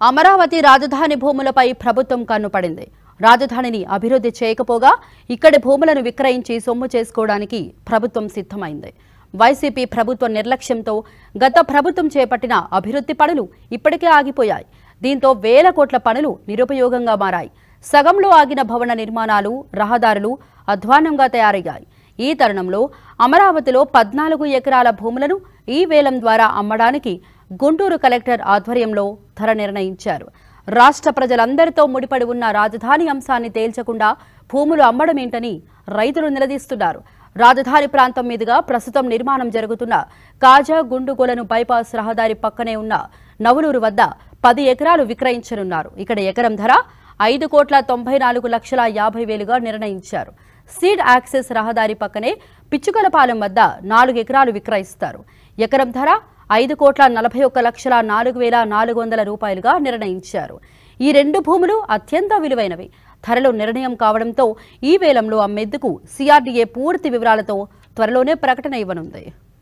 అమరావతి రాజధాని భూములపై ప్రభుత్వం కన్నుపడింది రాజధానిని అభివృద్ధి చేయకపోగా ఇక్కడి భూములను విక్రయించి సొమ్ము చేసుకోవడానికి ప్రభుత్వం సిద్ధమైంది వైసీపీ ప్రభుత్వ నిర్లక్ష్యంతో గత ప్రభుత్వం చేపట్టిన అభివృద్ధి పనులు ఇప్పటికే ఆగిపోయాయి దీంతో వేల కోట్ల పనులు నిరుపయోగంగా మారాయి సగంలో ఆగిన భవన నిర్మాణాలు రహదారులు అధ్వాన్నంగా తయారయ్యాయి ఈ తరుణంలో అమరావతిలో పద్నాలుగు ఎకరాల భూములను ఈ వేలం ద్వారా అమ్మడానికి గుంటూరు కలెక్టర్ ఆధ్వర్యంలో ధర నిర్ణయించారు రాష్ట్ర ప్రజలందరితో ముడిపడి ఉన్న రాజధాని అంశాన్ని తేల్చకుండా భూములు అమ్మడమేంటని రైతులు నిలదీస్తున్నారు రాజధాని ప్రాంతం మీదుగా ప్రస్తుతం నిర్మాణం జరుగుతున్న కాజా గుండుగోలను బైపాస్ రహదారి పక్కనే ఉన్న నవలూరు వద్ద పది ఎకరాలు విక్రయించనున్నారు ఇక్కడ ఎకరం ధర ఐదు కోట్ల తొంభై నాలుగు లక్షల యాభై వేలుగా నిర్ణయించారు సీడ్ యాక్సెస్ రహదారి పక్కనే పిచ్చుకలపాలెం వద్ద నాలుగు ఎకరాలు విక్రయిస్తారు ఎకరం ధర ఐదు కోట్ల నలభై ఒక్క లక్షల నాలుగు వేల నాలుగు వందల రూపాయలుగా నిర్ణయించారు ఈ రెండు భూములు అత్యంత విలువైనవి ధరలో నిర్ణయం కావడంతో ఈ వేలంలో అమ్మేందుకు సిఆర్డీఏ పూర్తి వివరాలతో త్వరలోనే ప్రకటన ఇవ్వనుంది